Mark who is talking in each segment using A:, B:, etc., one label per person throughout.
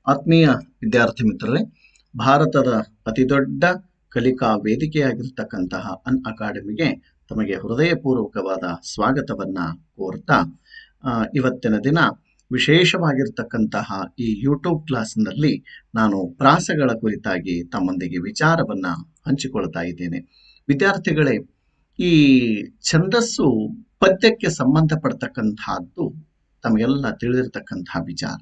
A: ಆತ್ಮೀಯ ವಿದ್ಯಾರ್ಥಿ ಮಿತ್ರರೇ ಭಾರತದ ಅತಿದೊಡ್ಡ ಕಲಿಕಾ ವೇದಿಕೆಯಾಗಿರ್ತಕ್ಕಂತಹ ಅನ್ ಅಕಾಡೆಮಿಗೆ ತಮಗೆ ಹೃದಯಪೂರ್ವಕವಾದ ಸ್ವಾಗತವನ್ನ ಕೋರ್ತಾ ಆ, ಇವತ್ತಿನ ದಿನ ವಿಶೇಷವಾಗಿರ್ತಕ್ಕಂತಹ ಈ ಯೂಟ್ಯೂಬ್ ಕ್ಲಾಸ್ನಲ್ಲಿ ನಾನು ಪ್ರಾಸಗಳ ಕುರಿತಾಗಿ ತಮ್ಮೊಂದಿಗೆ ವಿಚಾರವನ್ನ ಹಂಚಿಕೊಳ್ತಾ ಇದ್ದೇನೆ ವಿದ್ಯಾರ್ಥಿಗಳೇ ಈ ಛಂದಸ್ಸು ಪದ್ಯಕ್ಕೆ ಸಂಬಂಧಪಡ್ತಕ್ಕಂತಹದ್ದು ತಮಗೆಲ್ಲ ತಿಳಿದಿರ್ತಕ್ಕಂತಹ ವಿಚಾರ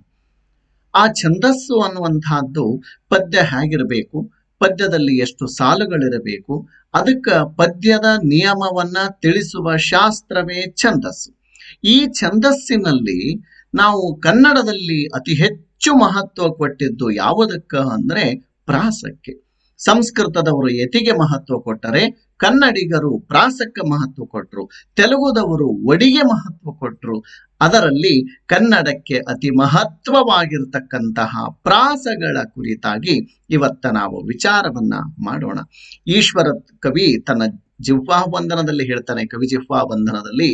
A: ಆ ಛಂದಸ್ಸು ಅನ್ನುವಂತಹದ್ದು ಪದ್ಯ ಹೇಗಿರಬೇಕು ಪದ್ಯದಲ್ಲಿ ಎಷ್ಟು ಸಾಲುಗಳಿರಬೇಕು ಅದಕ್ಕೆ ಪದ್ಯದ ನಿಯಮವನ್ನ ತಿಳಿಸುವ ಶಾಸ್ತ್ರವೇ ಛಂದಸ್ಸು ಈ ಛಂದಸ್ಸಿನಲ್ಲಿ ನಾವು ಕನ್ನಡದಲ್ಲಿ ಅತಿ ಹೆಚ್ಚು ಮಹತ್ವ ಕೊಟ್ಟಿದ್ದು ಯಾವುದಕ್ಕ ಅಂದ್ರೆ ಪ್ರಾಸಕ್ಕೆ ಸಂಸ್ಕೃತದವರು ಯತಿಗೆ ಮಹತ್ವ ಕೊಟ್ಟರೆ ಕನ್ನಡಿಗರು ಪ್ರಾಸಕ್ಕೆ ಮಹತ್ವ ಕೊಟ್ಟರು ತೆಲುಗುದವರು ಒಡಿಗೆ ಮಹತ್ವ ಕೊಟ್ಟರು ಅದರಲ್ಲಿ ಕನ್ನಡಕ್ಕೆ ಅತಿ ಮಹತ್ವವಾಗಿರ್ತಕ್ಕಂತಹ ಪ್ರಾಸಗಳ ಕುರಿತಾಗಿ ಇವತ್ತ ನಾವು ವಿಚಾರವನ್ನ ಮಾಡೋಣ ಈಶ್ವರ ಕವಿ ತನ್ನ ಜಿಹ್ವಾ ವಂದನದಲ್ಲಿ ಹೇಳ್ತಾನೆ ಕವಿ ಜಿಹ್ವಾ ವಂದನದಲ್ಲಿ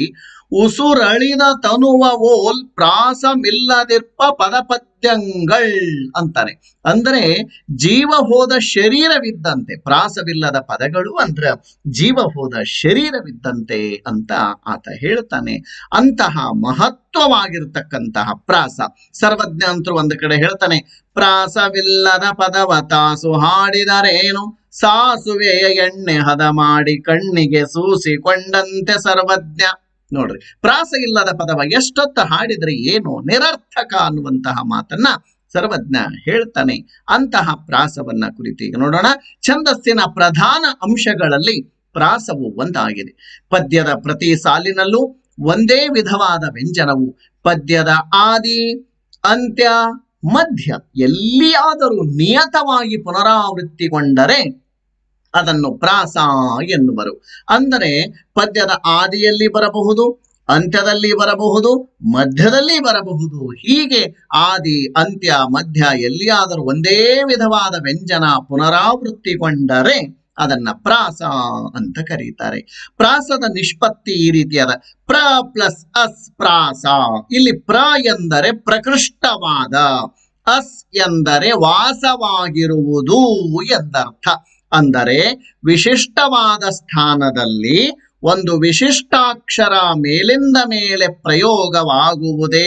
A: ಉಸುರಳಿದ ತನುವ ಓಲ್ ಪ್ರಾಸಮಿಲ್ಲದಿರ್ಪ ಪದಪದ್ಯಂಗಳ್ ಅಂತಾನೆ ಅಂದರೆ ಜೀವ ಹೋದ ಶರೀರವಿದ್ದಂತೆ ಪ್ರಾಸವಿಲ್ಲದ ಪದಗಳು ಅಂದ್ರ ಜೀವ ಹೋದ ಶರೀರವಿದ್ದಂತೆ ಅಂತ ಆತ ಹೇಳ್ತಾನೆ ಅಂತಹ ಮಹತ್ವವಾಗಿರ್ತಕ್ಕಂತಹ ಪ್ರಾಸ ಸರ್ವಜ್ಞ ಅಂತರೂ ಒಂದು ಕಡೆ ಹೇಳ್ತಾನೆ ಪ್ರಾಸವಿಲ್ಲದ ಪದವ ತಾಸು ಹಾಡಿದರೇನು ಸಾಸುವೆಯ ಎಣ್ಣೆ ಹದ ಮಾಡಿ ಕಣ್ಣಿಗೆ ಸೂಸಿಕೊಂಡಂತೆ ಸರ್ವಜ್ಞ ನೋಡ್ರಿ ಪ್ರಾಸ ಇಲ್ಲದ ಪದವ ಎಷ್ಟೊತ್ತ ಹಾಡಿದ್ರೆ ಏನು ನಿರರ್ಥಕ ಅನ್ನುವಂತಹ ಮಾತನ್ನ ಸರ್ವಜ್ಞ ಹೇಳ್ತಾನೆ ಅಂತಹ ಪ್ರಾಸವನ್ನ ಕುರಿತು ಈಗ ನೋಡೋಣ ಛಂದಸ್ಸಿನ ಪ್ರಧಾನ ಅಂಶಗಳಲ್ಲಿ ಪ್ರಾಸವು ಒಂದಾಗಿದೆ ಪದ್ಯದ ಪ್ರತಿ ಸಾಲಿನಲ್ಲೂ ಒಂದೇ ವಿಧವಾದ ವ್ಯಂಜನವು ಪದ್ಯದ ಆದಿ ಅಂತ್ಯ ಮಧ್ಯ ಎಲ್ಲಿಯಾದರೂ ನಿಯತವಾಗಿ ಪುನರಾವೃತ್ತಿಗೊಂಡರೆ ಅದನ್ನು ಪ್ರಾಸ ಎನ್ನುವರು ಅಂದರೆ ಪದ್ಯದ ಆದಿಯಲ್ಲಿ ಬರಬಹುದು ಅಂತ್ಯದಲ್ಲಿ ಬರಬಹುದು ಮಧ್ಯದಲ್ಲಿ ಬರಬಹುದು ಹೀಗೆ ಆದಿ ಅಂತ್ಯ ಮಧ್ಯ ಎಲ್ಲಿಯಾದರೂ ಒಂದೇ ವಿಧವಾದ ವ್ಯಂಜನ ಪುನರಾವೃತ್ತಿಗೊಂಡರೆ ಅದನ್ನ ಪ್ರಾಸ ಅಂತ ಕರೀತಾರೆ ಪ್ರಾಸದ ನಿಷ್ಪತ್ತಿ ಈ ರೀತಿಯಾದ ಪ್ರ ಪ್ಲಸ್ ಅಸ್ ಪ್ರಾಸ ಇಲ್ಲಿ ಪ್ರ ಎಂದರೆ ಪ್ರಕೃಷ್ಟವಾದ ಅಸ್ ಎಂದರೆ ವಾಸವಾಗಿರುವುದು ಎಂದರ್ಥ ಅಂದರೆ ವಿಶಿಷ್ಟವಾದ ಸ್ಥಾನದಲ್ಲಿ ಒಂದು ವಿಶಿಷ್ಟಾಕ್ಷರ ಮೇಲಿಂದ ಮೇಲೆ ಪ್ರಯೋಗವಾಗುವುದೇ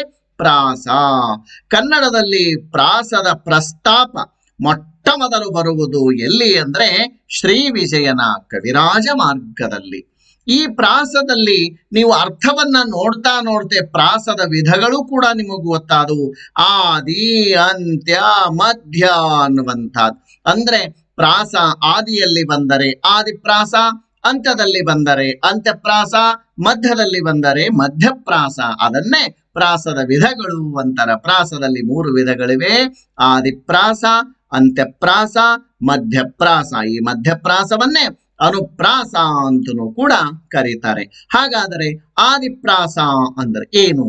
A: ಪ್ರಾಸ ಕನ್ನಡದಲ್ಲಿ ಪ್ರಾಸದ ಪ್ರಸ್ತಾಪ ಮೊಟ್ಟ ಮೊದಲು ಬರುವುದು ಎಲ್ಲಿ ಅಂದ್ರೆ ಶ್ರೀ ವಿಜಯನ ಕವಿರಾಜ ಮಾರ್ಗದಲ್ಲಿ ಈ ಪ್ರಾಸದಲ್ಲಿ ನೀವು ಅರ್ಥವನ್ನ ನೋಡ್ತಾ ನೋಡ್ತೆ ಪ್ರಾಸದ ವಿಧಗಳು ಕೂಡ ನಿಮಗೆ ಗೊತ್ತಾದವು ಆದಿ ಅಂತ್ಯ ಮಧ್ಯ ಅನ್ನುವಂಥದ್ದು ಅಂದ್ರೆ ಪ್ರಾಸ ಆದಿಯಲ್ಲಿ ಬಂದರೆ ಆದಿಪ್ರಾಸ ಅಂತ್ಯದಲ್ಲಿ ಬಂದರೆ ಅಂತ್ಯಪ್ರಾಸ ಮಧ್ಯದಲ್ಲಿ ಬಂದರೆ ಮಧ್ಯಪ್ರಾಸ ಅದನ್ನೇ ಪ್ರಾಸದ ವಿಧಗಳು ಅಂತರ ಪ್ರಾಸದಲ್ಲಿ ಮೂರು ವಿಧಗಳಿವೆ ಆದಿಪ್ರಾಸ ಅಂತ್ಯಪ್ರಾಸ ಮಧ್ಯಪ್ರಾಸ ಈ ಮಧ್ಯಪ್ರಾಸವನ್ನೇ ಅನುಪ್ರಾಸ ಅಂತನೂ ಕೂಡ ಕರೀತಾರೆ ಹಾಗಾದರೆ ಆದಿಪ್ರಾಸ ಅಂದ್ರೆ ಏನು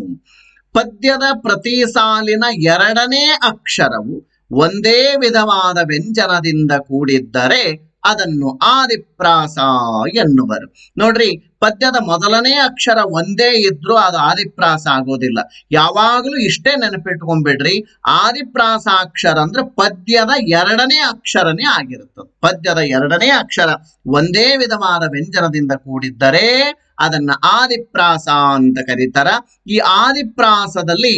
A: ಪದ್ಯದ ಪ್ರತಿ ಸಾಲಿನ ಎರಡನೇ ಅಕ್ಷರವು ಒಂದೇ ವಿಧವಾದ ವ್ಯಂಜನದಿಂದ ಕೂಡಿದ್ದರೆ ಅದನ್ನು ಆದಿಪ್ರಾಸ ಎನ್ನುವರು ನೋಡ್ರಿ ಪದ್ಯದ ಮೊದಲನೇ ಅಕ್ಷರ ಒಂದೇ ಇದ್ರೂ ಅದು ಆದಿಪ್ರಾಸ ಆಗೋದಿಲ್ಲ ಯಾವಾಗಲೂ ಇಷ್ಟೇ ನೆನಪಿಟ್ಕೊಂಡ್ಬಿಡ್ರಿ ಆದಿಪ್ರಾಸ ಅಕ್ಷರ ಅಂದ್ರೆ ಪದ್ಯದ ಎರಡನೇ ಅಕ್ಷರನೇ ಆಗಿರುತ್ತದೆ ಪದ್ಯದ ಎರಡನೇ ಅಕ್ಷರ ಒಂದೇ ವಿಧವಾದ ವ್ಯಂಜನದಿಂದ ಕೂಡಿದ್ದರೆ ಅದನ್ನ ಆದಿಪ್ರಾಸ ಅಂತ ಕರೀತಾರ ಈ ಆದಿಪ್ರಾಸದಲ್ಲಿ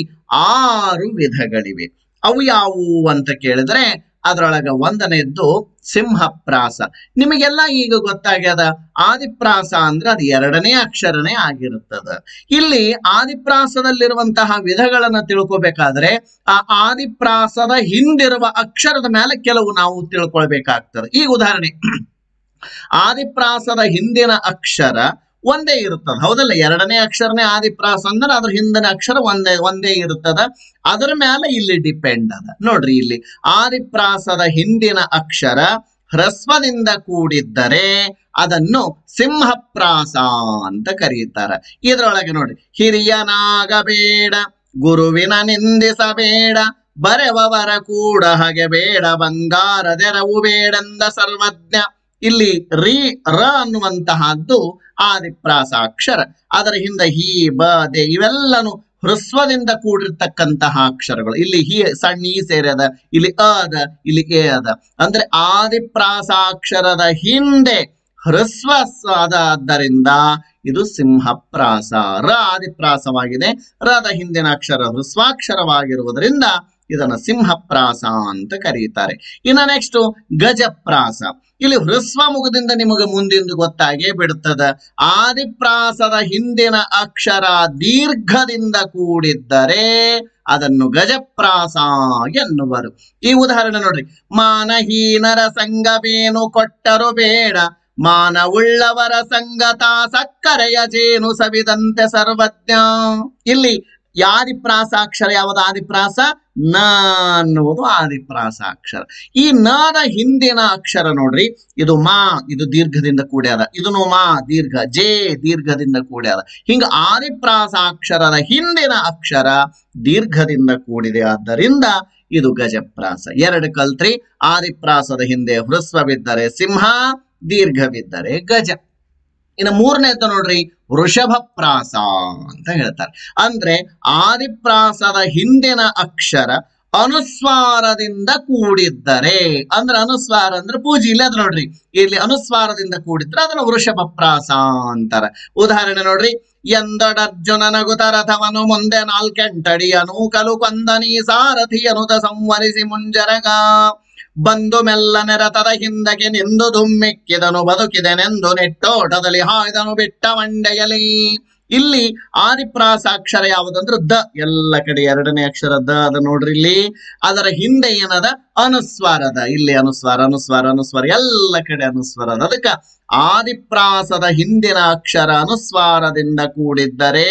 A: ಆರು ವಿಧಗಳಿವೆ ಅವು ಯಾವುವು ಅಂತ ಕೇಳಿದ್ರೆ ಅದರೊಳಗ ಒಂದನೇದ್ದು ಸಿಂಹಪ್ರಾಸ ನಿಮಗೆಲ್ಲ ಈಗ ಗೊತ್ತಾಗ್ಯದ ಆದಿಪ್ರಾಸ ಅಂದ್ರೆ ಅದು ಎರಡನೇ ಅಕ್ಷರನೇ ಆಗಿರುತ್ತದ ಇಲ್ಲಿ ಆದಿಪ್ರಾಸದಲ್ಲಿರುವಂತಹ ವಿಧಗಳನ್ನ ತಿಳ್ಕೊಬೇಕಾದ್ರೆ ಆ ಆದಿಪ್ರಾಸದ ಹಿಂದಿರುವ ಅಕ್ಷರದ ಮೇಲೆ ಕೆಲವು ನಾವು ತಿಳ್ಕೊಳ್ಬೇಕಾಗ್ತದೆ ಈಗ ಉದಾಹರಣೆ ಆದಿಪ್ರಾಸದ ಹಿಂದಿನ ಅಕ್ಷರ ಒಂದೇ ಇರುತ್ತದೆ ಹೌದಲ್ಲ ಎರಡನೇ ಅಕ್ಷರನೇ ಆದಿಪ್ರಾಸ ಅಂದ್ರೆ ಅದ್ರ ಹಿಂದಿನ ಅಕ್ಷರ ಒಂದೇ ಒಂದೇ ಇರುತ್ತದ ಅದರ ಮೇಲೆ ಇಲ್ಲಿ ಡಿಪೆಂಡ್ ಅದ ನೋಡ್ರಿ ಇಲ್ಲಿ ಆದಿಪ್ರಾಸದ ಹಿಂದಿನ ಅಕ್ಷರ ಹ್ರಸ್ವದಿಂದ ಕೂಡಿದ್ದರೆ ಅದನ್ನು ಸಿಂಹಪ್ರಾಸ ಅಂತ ಕರೀತಾರೆ ಇದರೊಳಗೆ ನೋಡಿ ಹಿರಿಯನಾಗಬೇಡ ಗುರುವಿನ ನಿಂದಿಸಬೇಡ ಬರೆವವರ ಕೂಡ ಹಾಗೆ ಬೇಡ ಬಂಗಾರದೆರವು ಬೇಡೆಂದ ಸರ್ವಜ್ಞ ಇಲ್ಲಿ ರೀ ರ ಅನ್ನುವಂತಹದ್ದು ಆದಿಪ್ರಾಸ ಅಕ್ಷರ ಅದರ ಹಿಂದೆ ಹಿ ಬ ದೆ ಇವೆಲ್ಲನು ಹೃಸ್ವದಿಂದ ಕೂಡಿರ್ತಕ್ಕಂತಹ ಅಕ್ಷರಗಳು ಇಲ್ಲಿ ಹಿ ಸಣ್ಣ ಈ ಸೇರದ ಇಲ್ಲಿ ಅ ಅದ ಇಲ್ಲಿ ಎ ಅದ ಅಂದ್ರೆ ಆದಿಪ್ರಾಸಾಕ್ಷರದ ಹಿಂದೆ ಹೃಸ್ವ ಸ- ಅದ ಆದ್ದರಿಂದ ಇದು ಸಿಂಹಪ್ರಾಸ ರ ಆದಿಪ್ರಾಸವಾಗಿದೆ ರದ ಹಿಂದಿನ ಅಕ್ಷರ ಹೃಸ್ವಾಕ್ಷರವಾಗಿರುವುದರಿಂದ ಇದನ್ನ ಸಿಂಹಪ್ರಾಸ ಅಂತ ಕರೀತಾರೆ ಇನ್ನ ನೆಕ್ಸ್ಟ್ ಗಜಪ್ರಾಸ ಇಲ್ಲಿ ಹೃಸ್ವ ಮುಖದಿಂದ ನಿಮಗೆ ಮುಂದಿಂದು ಗೊತ್ತಾಗೇ ಬಿಡುತ್ತದ ಆದಿಪ್ರಾಸದ ಹಿಂದಿನ ಅಕ್ಷರ ದೀರ್ಘದಿಂದ ಕೂಡಿದ್ದರೆ ಅದನ್ನು ಗಜಪ್ರಾಸ ಎನ್ನುವರು ಈ ಉದಾಹರಣೆ ನೋಡ್ರಿ ಮಾನಹೀನರ ಸಂಗವೇನು ಕೊಟ್ಟರು ಬೇಡ ಮಾನವುಳ್ಳವರ ಸಂಗತ ಸಕ್ಕರೆಯ ಜೇನು ಸವಿದಂತೆ ಸರ್ವಜ್ಞ ಇಲ್ಲಿ ಆದಿಪ್ರಾಸಾಕ್ಷರ ಯಾವುದು ಆದಿಪ್ರಾಸ ನ ಅನ್ನುವುದು ಆದಿಪ್ರಾಸಾಕ್ಷರ ಈ ನದ ಹಿಂದಿನ ಅಕ್ಷರ ನೋಡ್ರಿ ಇದು ಮಾ ಇದು ದೀರ್ಘದಿಂದ ಕೂಡ್ಯಾದ ಇದನ್ನು ಮಾ ದೀರ್ಘ ಜೇ ದೀರ್ಘದಿಂದ ಕೂಡ್ಯಾದ ಹಿಂಗ ಆದಿಪ್ರಾಸಾಕ್ಷರದ ಹಿಂದಿನ ಅಕ್ಷರ ದೀರ್ಘದಿಂದ ಕೂಡಿದೆ ಆದ್ದರಿಂದ ಇದು ಗಜಪ್ರಾಸ ಎರಡು ಕಲ್ತ್ರಿ ಆದಿಪ್ರಾಸದ ಹಿಂದೆ ಹೃಸ್ವವಿದ್ದರೆ ಸಿಂಹ ದೀರ್ಘವಿದ್ದರೆ ಗಜ ಇನ್ನು ಮೂರನೇದ್ದು ನೋಡ್ರಿ ವೃಷಭ ಪ್ರಾಸ ಅಂತ ಹೇಳ್ತಾರೆ ಅಂದ್ರೆ ಆದಿಪ್ರಾಸದ ಹಿಂದಿನ ಅಕ್ಷರ ಅನುಸ್ವಾರದಿಂದ ಕೂಡಿದ್ದರೆ ಅಂದ್ರೆ ಅನುಸ್ವಾರ ಅಂದ್ರೆ ಪೂಜೆ ಇಲ್ಲ ಅದು ನೋಡ್ರಿ ಇಲ್ಲಿ ಅನುಸ್ವಾರದಿಂದ ಕೂಡಿದ್ರೆ ಅದನ್ನು ವೃಷಭ ಪ್ರಾಸ ಅಂತಾರ ಉದಾಹರಣೆ ನೋಡ್ರಿ ಎಂದಡರ್ಜುನನಗುತ ರಥವನು ಮುಂದೆ ನಾಲ್ಕೆಂಟಡಿಯನು ಕಲು ಕೊಂದನಿ ಸಾರಥಿಯನುತ ಸಂವರಿಸಿ ಮುಂಜರಗ ಬಂದು ಮೆಲ್ಲನೆ ರಥದ ಹಿಂದಕ್ಕೆ ನಿಂದು ದುಮ್ಮಿಕ್ಕಿದನು ಬದುಕಿದೆನೆಂದು ನೆಟ್ಟೋಟದಲ್ಲಿ ಹಾಯ್ದನು ಬಿಟ್ಟ ಮಂಡೆಯಲಿ ಇಲ್ಲಿ ಆದಿಪ್ರಾಸಾಕ್ಷರ ಯಾವುದಂದ್ರೆ ದ ಎಲ್ಲ ಕಡೆ ಎರಡನೇ ಅಕ್ಷರ ದ ಅದ ನೋಡ್ರಿ ಇಲ್ಲಿ ಅದರ ಹಿಂದೆ ಏನದ ಅನುಸ್ವಾರದ ಇಲ್ಲಿ ಅನುಸ್ವಾರ ಅನುಸ್ವಾರ ಅನುಸ್ವಾರ ಎಲ್ಲ ಕಡೆ ಅನುಸ್ವಾರ ಅದ ಅದಕ್ಕ ಆದಿಪ್ರಾಸದ ಹಿಂದಿನ ಅಕ್ಷರ ಅನುಸ್ವಾರದಿಂದ ಕೂಡಿದ್ದರೆ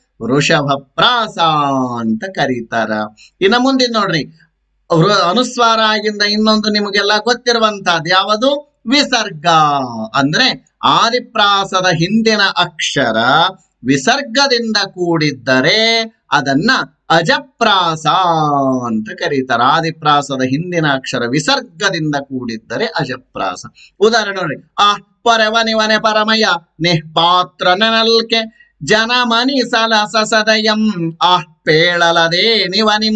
A: ವೃಷಭ ಪ್ರಾಸ ಅಂತ ಕರೀತಾರ ಇನ್ನ ಮುಂದಿನ ನೋಡ್ರಿ ವೃ- ಅನುಸ್ವಾರ ಆಗಿಂದ ಇನ್ನೊಂದು ನಿಮಗೆಲ್ಲ ಗೊತ್ತಿರುವಂತಹದ್ದು ಯಾವುದು ವಿಸರ್ಗ ಅಂದ್ರೆ ಆದಿಪ್ರಾಸದ ಹಿಂದಿನ ಅಕ್ಷರ ವಿಸರ್ಗದಿಂದ ಕೂಡಿದ್ದರೆ ಅದನ್ನ ಅಜಪ್ರಾಸ ಅಂತ ಕರೀತಾರೆ ಆದಿಪ್ರಾಸದ ಹಿಂದಿನ ಅಕ್ಷರ ವಿಸರ್ಗದಿಂದ ಕೂಡಿದ್ದರೆ ಅಜಪ್ರಾಸ ಉದಾಹರಣೆ ನೋಡಿ ಆ ಪರವನಿವನೆ ಪರಮಯ ನಿಷ್ಪಾತ್ರ ನೆನಲ್ಕೆ ಜನಮನಿ ಸಲಸ ಸದಯಂ ಆಹ್ ಪೇಳಲದೇ ನಿವನಿಂ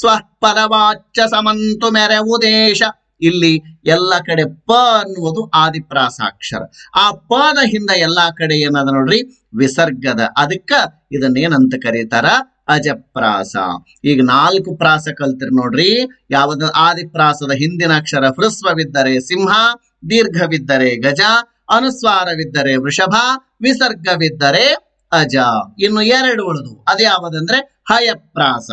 A: ಸ್ವಪದವಾಚ್ಯ ಸಮಂತು ಮೆರೆವುದೇಶ ಇಲ್ಲಿ ಎಲ್ಲ ಕಡೆ ಪ ಅನ್ನುವುದು ಆದಿಪ್ರಾಸಾಕ್ಷರ ಆ ಪದ ಹಿಂದ ಎಲ್ಲಾ ಕಡೆ ಏನದ ನೋಡ್ರಿ ವಿಸರ್ಗದ ಅದಕ್ಕ ಇದನ್ನೇನಂತ ಕರೀತಾರ ಅಜಪ್ರಾಸ ಈಗ ನಾಲ್ಕು ಪ್ರಾಸ ಕಲ್ತಿರ್ ನೋಡ್ರಿ ಯಾವುದು ಆದಿಪ್ರಾಸದ ಹಿಂದಿನ ಅಕ್ಷರ ಹೃಸ್ವವಿದ್ದರೆ ಸಿಂಹ ದೀರ್ಘವಿದ್ದರೆ ಗಜ ಅನುಸ್ವಾರವಿದ್ದರೆ ವೃಷಭ ವಿಸರ್ಗವಿದ್ದರೆ ಅಜ ಇನ್ನು ಎರಡು ಉಳಿದು ಅದ್ಯಾವುದಂದ್ರೆ ಹಯಪ್ರಾಸ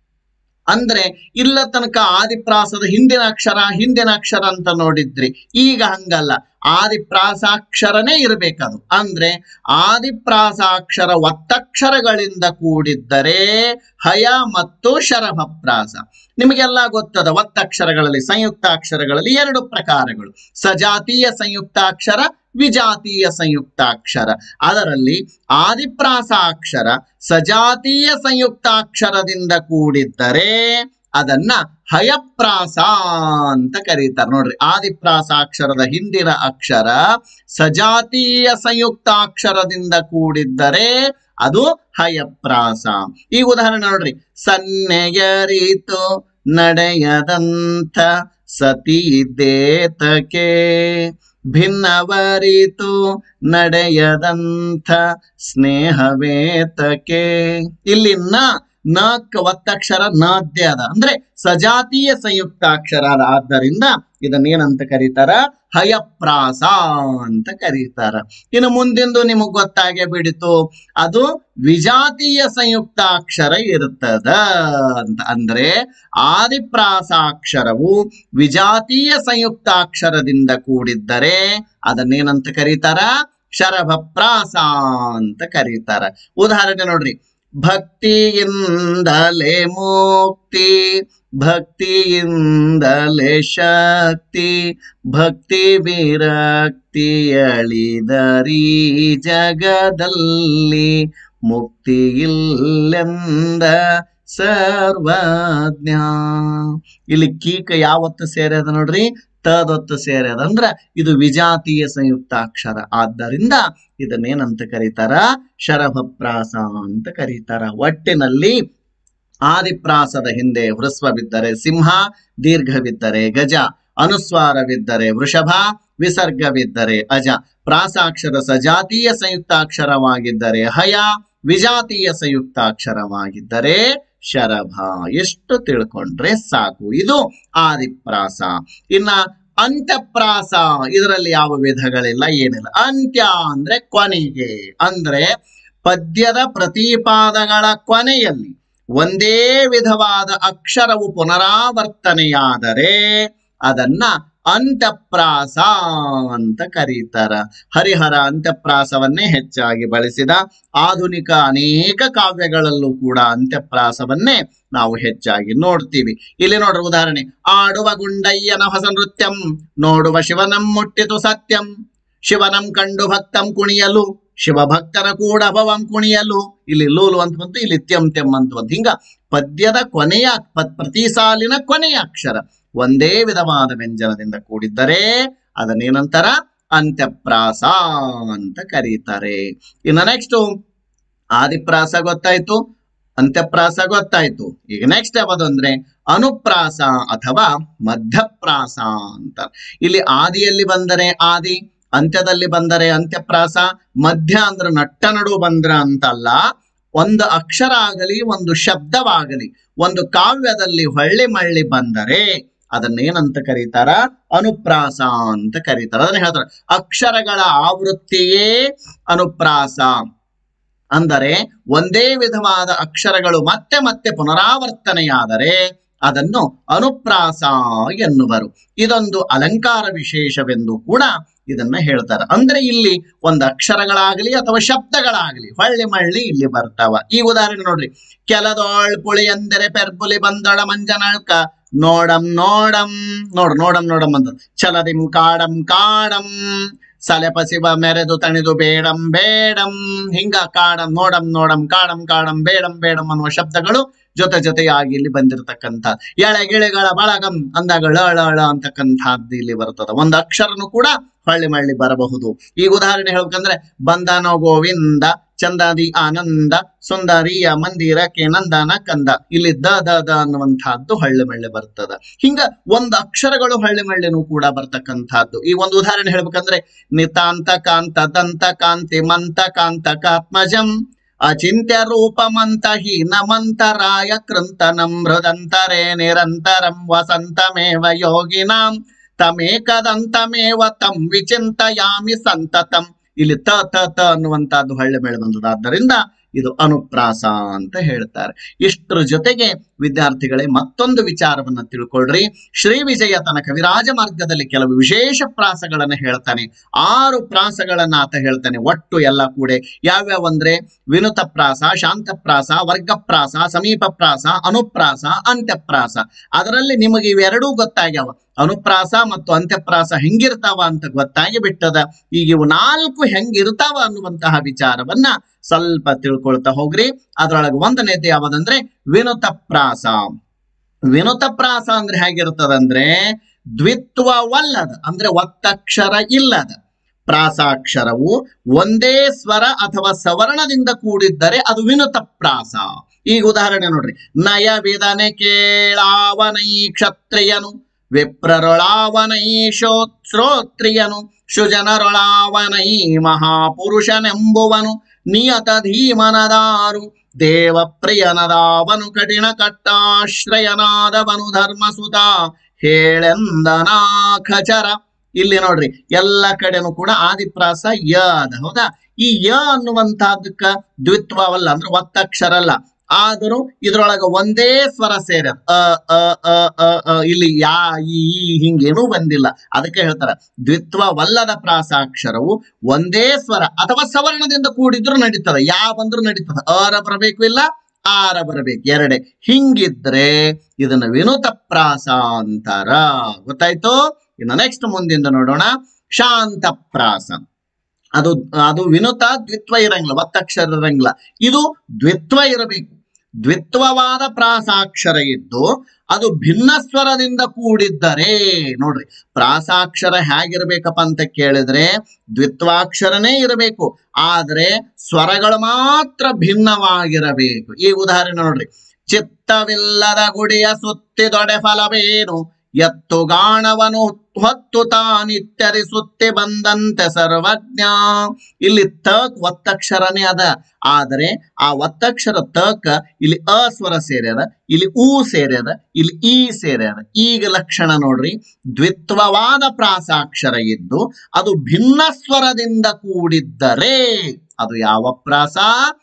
A: ಅಂದ್ರೆ ಇಲ್ಲ ತನಕ ಆದಿಪ್ರಾಸದ ಹಿಂದಿನ ಅಕ್ಷರ ಹಿಂದಿನ ಅಕ್ಷರ ಅಂತ ನೋಡಿದ್ರಿ ಈಗ ಹಂಗಲ್ಲ ಆದಿಪ್ರಾಸಾಕ್ಷರನೇ ಇರಬೇಕದು ಅಂದ್ರೆ ಆದಿಪ್ರಾಸಾಕ್ಷರ ಒತ್ತಕ್ಷರಗಳಿಂದ ಕೂಡಿದ್ದರೆ ಹಯ ಮತ್ತು ಶರಭಪ್ರಾಸ ನಿಮಗೆಲ್ಲ ಗೊತ್ತದ ಒತ್ತಕ್ಷರಗಳಲ್ಲಿ ಸಂಯುಕ್ತಾಕ್ಷರಗಳಲ್ಲಿ ಎರಡು ಪ್ರಕಾರಗಳು ಸಜಾತೀಯ ಸಂಯುಕ್ತಾಕ್ಷರ ವಿಜಾತೀಯ ಸಂಯುಕ್ತಾಕ್ಷರ ಅದರಲ್ಲಿ ಆದಿಪ್ರಾಸಾಕ್ಷರ ಸಜಾತೀಯ ಸಂಯುಕ್ತಾಕ್ಷರದಿಂದ ಕೂಡಿದ್ದರೆ ಅದನ್ನ ಹಯಪ್ರಾಸ ಅಂತ ಕರೀತಾರೆ ನೋಡ್ರಿ ಆದಿಪ್ರಾಸಾಕ್ಷರದ ಹಿಂದಿನ ಅಕ್ಷರ ಸಜಾತೀಯ ಸಂಯುಕ್ತಾಕ್ಷರದಿಂದ ಕೂಡಿದ್ದರೆ ಅದು ಹಯಪ್ರಾಸ ಈ ಉದಾಹರಣೆ ನೋಡ್ರಿ ಸನ್ನೆಯರಿತು ನಡೆಯದಂಥ ಸತಿ ದೇತಕೆ ಭಿನ್ನವರಿತು ನಡೆಯದಂಥ ಸ್ನೇಹವೇತಕೆ ಇಲ್ಲಿ ನ ನಕ್ ಒತ್ತಕ್ಷರ ನಾದ್ಯ ಅದ ಅಂದ್ರೆ ಸಜಾತೀಯ ಸಂಯುಕ್ತಾಕ್ಷರ ಅದ ಆದ್ದರಿಂದ ಇದನ್ನೇನಂತ ಕರೀತಾರ ಹಯಪ್ರಾಸ ಅಂತ ಕರೀತಾರ ಇನ್ನು ಮುಂದಿಂದು ನಿಮಗ್ ಗೊತ್ತಾಗೇ ಬಿಡಿತು ಅದು ವಿಜಾತೀಯ ಸಂಯುಕ್ತಾಕ್ಷರ ಇರುತ್ತದ ಅಂತ ಅಂದ್ರೆ ಆದಿಪ್ರಾಸಾಕ್ಷರವು ವಿಜಾತೀಯ ಸಂಯುಕ್ತಾಕ್ಷರದಿಂದ ಕೂಡಿದ್ದರೆ ಅದನ್ನೇನಂತ ಕರೀತಾರ ಶರಭಪ್ರಾಸ ಅಂತ ಕರೀತಾರ ಉದಾಹರಣೆ ನೋಡ್ರಿ ಭಕ್ತಿಯಿಂದಲೇ ಮುಕ್ತಿ ಭಕ್ತಿಯಿಂದಲೇ ಶಕ್ತಿ ಭಕ್ತಿ ವಿರಕ್ತಿಯಳಿದರಿ ಜಗದಲ್ಲಿ ಮುಕ್ತಿ ಇಲ್ಲೆಂದ ಸರ್ವಜ್ಞ ಇಲ್ಲಿ ಕೀಕ ಯಾವತ್ತು ಸೇರದ ನೋಡ್ರಿ ತದೊತ್ತು ಸೇರ್ಯದ ಅಂದ್ರ ಇದು ವಿಜಾತೀಯ ಸಂಯುಕ್ತಾಕ್ಷರ ಆದ್ದರಿಂದ ಇದನ್ನೇನಂತ ಕರೀತಾರ ಶರಭಪ್ರಾಸ ಅಂತ ಕರೀತಾರ ಒಟ್ಟಿನಲ್ಲಿ ಆದಿಪ್ರಾಸದ ಹಿಂದೆ ಹೃಸ್ವವಿದ್ದರೆ ಸಿಂಹ ದೀರ್ಘವಿದ್ದರೆ ಗಜ ಅನುಸ್ವಾರವಿದ್ದರೆ ವೃಷಭ ವಿಸರ್ಗವಿದ್ದರೆ ಅಜ ಪ್ರಾಸಾಕ್ಷರ ಸಜಾತೀಯ ಸಂಯುಕ್ತಾಕ್ಷರವಾಗಿದ್ದರೆ ಹಯ ವಿಜಾತೀಯ ಸಂಯುಕ್ತಾಕ್ಷರವಾಗಿದ್ದರೆ ಶರಭ ಎಷ್ಟು ತಿಳ್ಕೊಂಡ್ರೆ ಸಾಕು ಇದು ಆದಿಪ್ರಾಸ ಇನ್ನ ಅಂತ್ಯಪ್ರಾಸ ಇದರಲ್ಲಿ ಯಾವ ವಿಧಗಳಿಲ್ಲ ಏನಿಲ್ಲ ಅಂತ್ಯ ಅಂದ್ರೆ ಕೊನೆಗೆ ಅಂದ್ರೆ ಪದ್ಯದ ಪ್ರತಿಪಾದಗಳ ಕೊನೆಯಲ್ಲಿ ಒಂದೇ ವಿಧವಾದ ಅಕ್ಷರವು ಪುನರಾವರ್ತನೆಯಾದರೆ ಅದನ್ನ ಅಂತ್ಯಪ್ರಾಸ ಅಂತ ಕರೀತಾರ ಹರಿಹರ ಅಂತ್ಯಪ್ರಾಸವನ್ನೇ ಹೆಚ್ಚಾಗಿ ಬಳಸಿದ ಆಧುನಿಕ ಅನೇಕ ಕಾವ್ಯಗಳಲ್ಲೂ ಕೂಡ ಅಂತ್ಯಪ್ರಾಸವನ್ನೇ ನಾವು ಹೆಚ್ಚಾಗಿ ನೋಡ್ತೀವಿ ಇಲ್ಲಿ ನೋಡ್ರಿ ಉದಾಹರಣೆ ಆಡುವ ಗುಂಡಯ್ಯನ ಹೊಸ ನೃತ್ಯಂ ನೋಡುವ ಶಿವನಂ ಮುಟ್ಟಿತು ಸತ್ಯಂ ಶಿವನಂ ಕಂಡು ಭಕ್ತಂ ಕುಣಿಯಲು ಶಿವಭಕ್ತನ ಕೂಡ ಭವಂ ಕುಣಿಯಲು ಇಲ್ಲಿ ಲೂಲು ಅಂತ ಬಂತು ಇಲ್ಲಿ ತ್ಯಂ ತ್ಯಂ ಅಂತ ಬಂತು ಹಿಂಗ ಪದ್ಯದ ಕೊನೆಯ ಪ- ಪ್ರತಿ ಸಾಲಿನ ಕೊನೆಯ ಅಕ್ಷರ ಒಂದೇ ವಿಧವಾದ ವ್ಯಂಜನದಿಂದ ಕೂಡಿದ್ದರೆ ಅದನ್ನೇನಂತಾರ ಅಂತ್ಯಪ್ರಾಸ ಅಂತ ಕರೀತಾರೆ ಇನ್ನು ನೆಕ್ಸ್ಟ್ ಆದಿಪ್ರಾಸ ಗೊತ್ತಾಯ್ತು ಅಂತ್ಯಪ್ರಾಸ ಗೊತ್ತಾಯ್ತು ಈಗ ನೆಕ್ಸ್ಟ್ ಯಾವುದು ಅಂದ್ರೆ ಅನುಪ್ರಾಸ ಅಥವಾ ಮಧ್ಯಪ್ರಾಸ ಅಂತ ಇಲ್ಲಿ ಆದಿಯಲ್ಲಿ ಬಂದರೆ ಆದಿ ಅಂತ್ಯದಲ್ಲಿ ಬಂದರೆ ಅಂತ್ಯಪ್ರಾಸ ಮಧ್ಯ ಅಂದ್ರೆ ನಟ್ಟ ನಡು ಬಂದ್ರ ಅಂತಲ್ಲ ಒಂದು ಅಕ್ಷರ ಆಗಲಿ ಒಂದು ಶಬ್ದವಾಗಲಿ ಒಂದು ಕಾವ್ಯದಲ್ಲಿ ಹೊಳ್ಳಿ ಮಳ್ಳಿ ಬಂದರೆ ಅದನ್ನೇನಂತ ಕರೀತಾರ ಅನುಪ್ರಾಸ ಅಂತ ಕರೀತಾರ ಅದನ್ನ ಹೇಳ್ತಾರೆ ಅಕ್ಷರಗಳ ಆವೃತ್ತಿಯೇ ಅನುಪ್ರಾಸ ಅಂದರೆ ಒಂದೇ ವಿಧವಾದ ಅಕ್ಷರಗಳು ಮತ್ತೆ ಮತ್ತೆ ಪುನರಾವರ್ತನೆಯಾದರೆ ಅದನ್ನು ಅನುಪ್ರಾಸ ಎನ್ನುವರು ಇದೊಂದು ಅಲಂಕಾರ ವಿಶೇಷವೆಂದು ಕೂಡ ಇದನ್ನ ಹೇಳ್ತಾರೆ ಅಂದ್ರೆ ಇಲ್ಲಿ ಒಂದು ಅಕ್ಷರಗಳಾಗಲಿ ಅಥವಾ ಶಬ್ದಗಳಾಗಲಿ ಹೊಳ್ಳಿ ಮಳ್ಳಿ ಇಲ್ಲಿ ಬರ್ತಾವ ಈ ಉದಾಹರಣೆ ನೋಡ್ರಿ ಕೆಲದೋಳ್ ಪುಳಿ ಎಂದರೆ ಪೆರ್ಪುಲಿ ಬಂದಳ ಮಂಜನಳ್ಕ ನೋಡಂ ನೋಡಂ ನೋಡ್ ನೋಡಂ ನೋಡಂ ಅಂತ ಚಲದಿಂ ಕಾಡಂ ಕಾಡಂ ಸಲೆಪಸಿವ ಮೆರೆದು ತಣಿದು ಬೇಡಂ ಬೇಡಂ ಹಿಂಗ ಕಾಡಂ ನೋಡಂ ನೋಡಂ ಕಾಡಂ ಕಾಡಂ ಬೇಡಂ ಬೇಡಂ ಅನ್ನುವ ಶಬ್ದಗಳು ಜೊತೆ ಜೊತೆಯಾಗಿ ಇಲ್ಲಿ ಬಂದಿರತಕ್ಕಂಥ ಎಳೆಗಿಳೆಗಳ ಬಳಗಂ ಅಂದಾಗ ಳ ಳ ಳ ಅಂತಕ್ಕಂಥದ್ದು ಇಲ್ಲಿ ಬರ್ತದ ಒಂದು ಅಕ್ಷರನು ಕೂಡ ಹೊಳ್ಳಿ ಮಳ್ಳಿ ಬರಬಹುದು ಈಗ ಉದಾಹರಣೆ ಹೇಳ್ಬೇಕಂದ್ರೆ ಬಂದನೋ ಗೋವಿಂದ ಚಂದಾದಿ ಆನಂದ ಸುಂದರಿಯ ಮಂದಿರಕ್ಕೆ ನಂದನ ಕಂದ ಇಲ್ಲಿ ದ ದ ದ ಅನ್ನುವಂತಹದ್ದು ಹೊಳ್ಳಿ ಮಳ್ಳಿ ಬರ್ತದ ಹಿಂಗ ಒಂದು ಅಕ್ಷರಗಳು ಹೊಳ್ಳಿ ಮಳ್ಳಿನೂ ಕೂಡ ಬರ್ತಕ್ಕಂಥದ್ದು ಈ ಒಂದು ಉದಾಹರಣೆ ಹೇಳ್ಬೇಕಂದ್ರೆ ನಿತಾಂತ ಕಾಂತ ದಂತ ಕಾಂತಿ ಮಂತ ಕಾಂತ ಕಾತ್ಮಜಂ ಅಚಿಂತ್ಯ ರೂಪಮಂತ ಹೀನಮಂತರಾಯ ಕೃಂತನಂ ಹೃದಂತರೇ ನಿರಂತರಂ ವಸಂತಮೇವ ಯೋಗಿನಾಂ ತಮೇಕದಂತಮೇವ ತಂ ವಿಚಿಂತಯಾಮಿ ಸಂತತಂ ಇಲ್ಲಿ ತ ತ ತ ಅನ್ನುವಂತಹದ್ದು ಹಳ್ಳಿ ಬೆಳೆ ಬಂದದ ಆದ್ದರಿಂದ ಇದು ಅನುಪ್ರಾಸ ಅಂತ ಹೇಳ್ತಾರೆ ಇಷ್ಟರ ಜೊತೆಗೆ ವಿದ್ಯಾರ್ಥಿಗಳೇ ಮತ್ತೊಂದು ವಿಚಾರವನ್ನ ತಿಳ್ಕೊಳ್ರಿ ಶ್ರೀ ವಿಜಯ ತನ್ನ ಕವಿರಾಜ ಮಾರ್ಗದಲ್ಲಿ ಕೆಲವು ವಿಶೇಷ ಪ್ರಾಸಗಳನ್ನ ಹೇಳ್ತಾನೆ ಆರು ಪ್ರಾಸಗಳನ್ನ ಆತ ಹೇಳ್ತಾನೆ ಒಟ್ಟು ಎಲ್ಲ ಕೂಡ ಯಾವ್ಯಾವ ಅಂದ್ರೆ ವಿನುತ ಪ್ರಾಸ ಶಾಂತಪ್ರಾಸ ವರ್ಗಪ್ರಾಸ ಸಮೀಪ ಪ್ರಾಸ ಅನುಪ್ರಾಸ ಅಂತ್ಯಪ್ರಾಸ ಅದರಲ್ಲಿ ನಿಮಗೆ ಇವೆರಡೂ ಗೊತ್ತಾಗ್ಯಾವ ಅನುಪ್ರಾಸ ಮತ್ತು ಅಂತ್ಯಪ್ರಾಸ ಹೆಂಗಿರ್ತಾವ ಅಂತ ಗೊತ್ತಾಗಿ ಬಿಟ್ಟದ ಈಗ ಇವು ನಾಲ್ಕು ಹೆಂಗಿರ್ತಾವ ಅನ್ನುವಂತಹ ವಿಚಾರವನ್ನ ಸ್ವಲ್ಪ ತಿಳ್ಕೊಳ್ತಾ ಹೋಗ್ರಿ ಅದ್ರೊಳಗೆ ಒಂದನೇದು ಯಾವದಂದ್ರೆ ವಿನುತ ಪ್ರಾಸ ವಿನುತ ಪ್ರಾಸ ಅಂದ್ರೆ ಹೇಗಿರ್ತದಂದ್ರೆ ದ್ವಿತ್ವವಲ್ಲದ ಅಂದ್ರೆ ಒತ್ತಕ್ಷರ ಇಲ್ಲದ ಪ್ರಾಸಾಕ್ಷರವು ಒಂದೇ ಸ್ವರ ಅಥವಾ ಸವರ್ಣದಿಂದ ಕೂಡಿದ್ದರೆ ಅದು ವಿನುತ ಪ್ರಾಸ ಈಗ ಉದಾಹರಣೆ ನೋಡ್ರಿ ನಯ ವಿದನೆ ಕೇಳಾವನೈ ಕ್ಷತ್ರಿಯನು ವಿಪ್ರರೊಳಾವನೈ ಶ್ರೋತ್ರಿಯನು ಶುಜನರೊಳಾವನೈ ಮಹಾಪುರುಷನೆಂಬುವನು ನಿಯತ ಧೀಮನದಾರು ದೇವ ಪ್ರಿಯನದಾವನು ಕಠಿಣ ಕಟ್ಟಾಶ್ರಯನಾದವನು ಧರ್ಮಸುತ ಹೇಳೆಂದನಾ ಖಚರ ಇಲ್ಲಿ ನೋಡ್ರಿ ಎಲ್ಲ ಕಡೆನೂ ಕೂಡ ಆದಿಪ್ರಾಸ ಯ ಅದ ಹೌದಾ ಈ ಯ ಅನ್ನುವಂತಹದಕ್ಕ ದ್ವಿತ್ವವಲ್ಲ ಅಂದ್ರೆ ಒತ್ತಕ್ಷರ ಅಲ್ಲ ಆದರೂ ಇದ್ರೊಳಗ ಒಂದೇ ಸ್ವರ ಸೇರ ಅ ಅ ಅ ಅ ಅ ಇಲ್ಲಿ ಯಾ ಈ ಈ ಹಿಂಗೇನೂ ಬಂದಿಲ್ಲ ಅದಕ್ಕೆ ಹೇಳ್ತಾರ ದ್ವಿತ್ವವಲ್ಲದ ಪ್ರಾಸಾಕ್ಷರವು ಒಂದೇ ಸ್ವರ ಅಥವಾ ಸವರ್ಣದಿಂದ ಕೂಡಿದ್ರು ನಡೀತದ ಯಾ ಬಂದ್ರು ನಡೀತದ ಅರ ಬರಬೇಕು ಇಲ್ಲ ಆರ ಬರಬೇಕು ಎರಡೇ ಹಿಂಗಿದ್ರೆ ಇದನ್ನ ವಿನುತ ಪ್ರಾಸ ಅಂತಾರ ಗೊತ್ತಾಯ್ತು ಇನ್ನು ನೆಕ್ಸ್ಟ್ ಮುಂದಿಂದ ನೋಡೋಣ ಶಾಂತ ಪ್ರಾಸ ಅದು ಅದು ವಿನುತ ದ್ವಿತ್ವ ಇರಂಗಿಲ್ಲ ಒತ್ತಕ್ಷರ ಇರಂಗಿಲ್ಲ ಇದು ದ್ವಿತ್ವ ಇರಬೇಕು ದ್ವಿತ್ವವಾದ ಪ್ರಾಸಾಕ್ಷರ ಇದ್ದು ಅದು ಭಿನ್ನ ಸ್ವರದಿಂದ ಕೂಡಿದ್ದರೆ ನೋಡ್ರಿ ಪ್ರಾಸಾಕ್ಷರ ಹೇಗಿರ್ಬೇಕಪ್ಪ ಅಂತ ಕೇಳಿದ್ರೆ ದ್ವಿತ್ವಾಕ್ಷರನೇ ಇರಬೇಕು ಆದ್ರೆ ಸ್ವರಗಳು ಮಾತ್ರ ಭಿನ್ನವಾಗಿರಬೇಕು ಈ ಉದಾಹರಣೆ ನೋಡ್ರಿ ಚಿತ್ತವಿಲ್ಲದ ಗುಡಿಯ ಸುತ್ತಿದೊಡೆ ಫಲವೇನು ಎತ್ತುಗಾಣವನು ಹೊತ್ತು ತಾನಿತ್ಯರಿ ಸುತ್ತಿ ಬಂದಂತೆ ಸರ್ವಜ್ಞ ಇಲ್ಲಿ ತಕ್ ಒತ್ತಕ್ಷರನೇ ಅದ ಆದರೆ ಆ ಒತ್ತಕ್ಷರ ತಕ್ ಇಲ್ಲಿ ಅ ಸ್ವರ ಸೇರ್ಯದ ಇಲ್ಲಿ ಊ ಸೇರ್ಯದ ಇಲ್ಲಿ ಈ ಸೇರ್ಯದ ಈಗ ಲಕ್ಷಣ ನೋಡ್ರಿ ದ್ವಿತ್ವವಾದ ಪ್ರಾಸಾಕ್ಷರ ಇದ್ದು ಅದು ಭಿನ್ನ ಸ್ವರದಿಂದ ಕೂಡಿದ್ದರೆ ಅದು ಯಾವ ಪ್ರಾಸ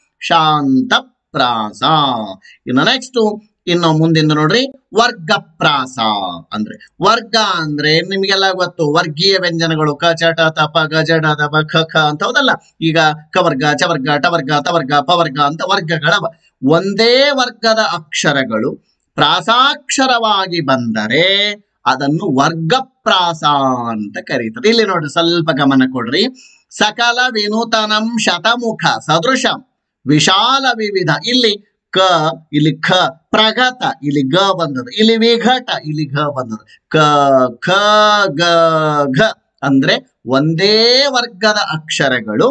A: ಶಾಂತ ಪ್ರಾಸ ಇನ್ನು ನೆಕ್ಸ್ಟ್ ಇನ್ನು ಮುಂದಿಂದ ನೋಡ್ರಿ ವರ್ಗ ಪ್ರಾಸ ಅಂದ್ರೆ ವರ್ಗ ಅಂದ್ರೆ ನಿಮ್ಗೆಲ್ಲ ಗೊತ್ತು ವರ್ಗೀಯ ವ್ಯಂಜನಗಳು ಕ ಚಟ ತಪ ಗಜಡ ದಪ ಖ ಖ ಅಂತ ಹೌದಲ್ಲ ಈಗ ಕವರ್ಗ ಚವರ್ಗ ಟವರ್ಗ ತವರ್ಗ ಪವರ್ಗ ಅಂತ ವರ್ಗಗಳ ಒಂದೇ ವರ್ಗದ ಅಕ್ಷರಗಳು ಪ್ರಾಸಾಕ್ಷರವಾಗಿ ಬಂದರೆ ಅದನ್ನು ವರ್ಗಪ್ರಾಸ ಅಂತ ಕರೀತಾರೆ ಇಲ್ಲಿ ನೋಡ್ರಿ ಸ್ವಲ್ಪ ಗಮನ ಕೊಡ್ರಿ ಸಕಲ ವಿನೂತನಂ ಶತಮುಖ ಸದೃಶಂ ವಿಶಾಲ ವಿವಿಧ ಇಲ್ಲಿ ಕ ಇಲ್ಲಿ ಖ ಪ್ರಗತ ಇಲ್ಲಿ ಗ ಬಂದದ ಇಲ್ಲಿ ವಿಘಟ ಇಲ್ಲಿ ಘ ಬಂದದ ಕ ಖ ಗ ಘ ಅಂದ್ರೆ ಒಂದೇ ವರ್ಗದ ಅಕ್ಷರಗಳು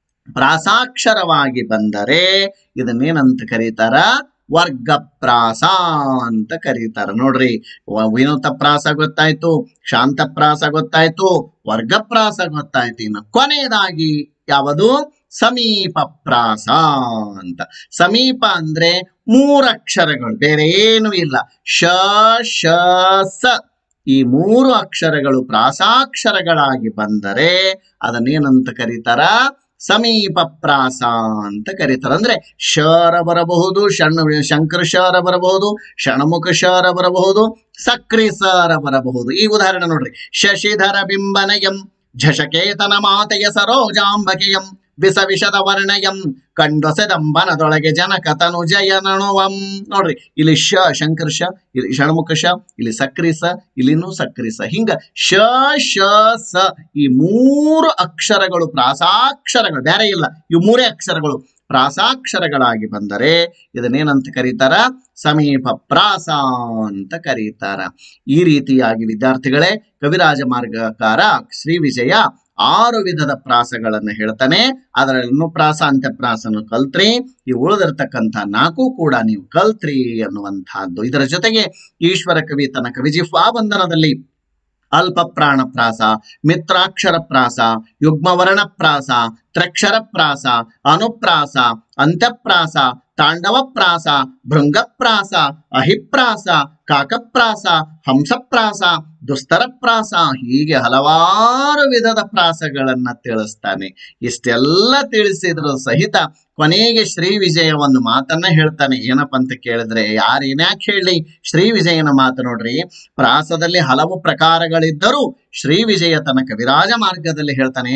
A: ಪ್ರಾಸಾಕ್ಷರವಾಗಿ ಬಂದರೆ ಇದನ್ನೇನಂತ ಕರೀತಾರ ವರ್ಗ ಪ್ರಾಸ ಅಂತ ಕರೀತಾರ ನೋಡ್ರಿ ವ- ವಿನೂತ ಪ್ರಾಸ ಗೊತ್ತಾಯ್ತು ಶಾಂತ ಪ್ರಾಸ ಗೊತ್ತಾಯ್ತು ವರ್ಗ ಪ್ರಾಸ ಗೊತ್ತಾಯ್ತು ಇನ್ನು ಕೊನೆಯದಾಗಿ ಯಾವುದು ಸಮೀಪ ಪ್ರಾಸ ಅಂತ ಸಮೀಪ ಅಂದ್ರೆ ಮೂರಕ್ಷರಗಳು ಬೇರೆ ಏನು ಇಲ್ಲ ಶ ಶ ಸ ಈ ಮೂರು ಅಕ್ಷರಗಳು ಪ್ರಾಸಾಕ್ಷರಗಳಾಗಿ ಬಂದರೆ ಅದನ್ನೇನಂತ ಕರೀತಾರ ಸಮೀಪ ಪ್ರಾಸ ಅಂತ ಕರೀತಾರೆ ಅಂದ್ರೆ ಶರ ಬರಬಹುದು ಶಣ ಶಂಕರ ಶರ ಬರಬಹುದು ಷಣಮುಖ ಶರ ಬರಬಹುದು ಸಕ್ರಿ ಸರ ಬರಬಹುದು ಈ ಉದಾಹರಣೆ ನೋಡ್ರಿ ಶಶಿಧರ ಬಿಂಬನಯಂ ಝಷಕೇತನ ಮಾತೆಯ ಸರೋಜಾಂಬಕೆಯಂ ವಿಸ ವಿಷದ ವರ್ಣಯಂ ಕಂಡೊಸೆದಂಬನದೊಳಗೆ ಜನಕ ತನು ಜಯನಣುವಂ ನೋಡ್ರಿ ಇಲ್ಲಿ ಶ ಶಂಕರ ಶ ಇಲ್ಲಿ ಷಣ್ಮುಖ ಶ ಇಲ್ಲಿ ಸಕ್ರಿ ಸ ಇಲ್ಲಿನೂ ಸಕ್ರಿ ಸ ಹಿಂಗ ಶ ಶ ಸ ಈ ಮೂರು ಅಕ್ಷರಗಳು ಪ್ರಾಸಾಕ್ಷರಗಳು ಬೇರೆ ಇಲ್ಲ ಇವು ಮೂರೇ ಅಕ್ಷರಗಳು ಪ್ರಾಸಾಕ್ಷರಗಳಾಗಿ ಬಂದರೆ ಇದನ್ನೇನಂತ ಕರೀತಾರ ಸಮೀಪ ಪ್ರಾಸ ಅಂತ ಕರೀತಾರ ಈ ರೀತಿಯಾಗಿ ವಿದ್ಯಾರ್ಥಿಗಳೇ ಕವಿರಾಜ ಮಾರ್ಗಕಾರ ಶ್ರೀ ವಿಜಯ ಆರು ವಿಧದ ಪ್ರಾಸಗಳನ್ನ ಹೇಳ್ತಾನೆ ಅದರಲ್ಲೂ ಪ್ರಾಸ ಅಂತ್ಯಪ್ರಾಸನು ಕಲ್ತ್ರಿ ಈ ಉಳಿದಿರ್ತಕ್ಕಂಥ ನಾಲ್ಕು ಕೂಡ ನೀವು ಕಲ್ತ್ರಿ ಅನ್ನುವಂತಹದ್ದು ಇದರ ಜೊತೆಗೆ ಈಶ್ವರ ಕವಿ ತನ್ನ ಕವಿಜಿಫ್ವಾ ಬಂಧನದಲ್ಲಿ ಅಲ್ಪ ಪ್ರಾಣ ಪ್ರಾಸ ಮಿತ್ರಾಕ್ಷರ ಪ್ರಾಸ ಯುಗ್ಮವರ್ಣ ಪ್ರಾಸ ತ್ರಕ್ಷರ ಪ್ರಾಸ ಅನುಪ್ರಾಸ ಅಂತ್ಯಪ್ರಾಸ ತಾಂಡವ ಪ್ರಾಸ ಭೃಂಗಪ್ರಾಸ ಅಹಿಪ್ರಾಸ ಕಾಕಪ್ರಾಸ ಹಂಸಪ್ರಾಸ ದುಸ್ತರ ಪ್ರಾಸ ಹೀಗೆ ಹಲವಾರು ವಿಧದ ಪ್ರಾಸಗಳನ್ನ ತಿಳಿಸ್ತಾನೆ ಇಷ್ಟೆಲ್ಲ ತಿಳಿಸಿದ್ರು ಸಹಿತ ಕೊನೆಗೆ ಶ್ರೀ ವಿಜಯ ಒಂದು ಮಾತನ್ನ ಹೇಳ್ತಾನೆ ಏನಪ್ಪ ಅಂತ ಕೇಳಿದ್ರೆ ಯಾರೇನ್ಯಾಕೆ ಹೇಳಿ ಶ್ರೀ ವಿಜಯನ ಮಾತು ನೋಡ್ರಿ ಪ್ರಾಸದಲ್ಲಿ ಹಲವು ಪ್ರಕಾರಗಳಿದ್ದರೂ ಶ್ರೀ ವಿಜಯ ತನ್ನ ಕವಿರಾಜ ಮಾರ್ಗದಲ್ಲಿ ಹೇಳ್ತಾನೆ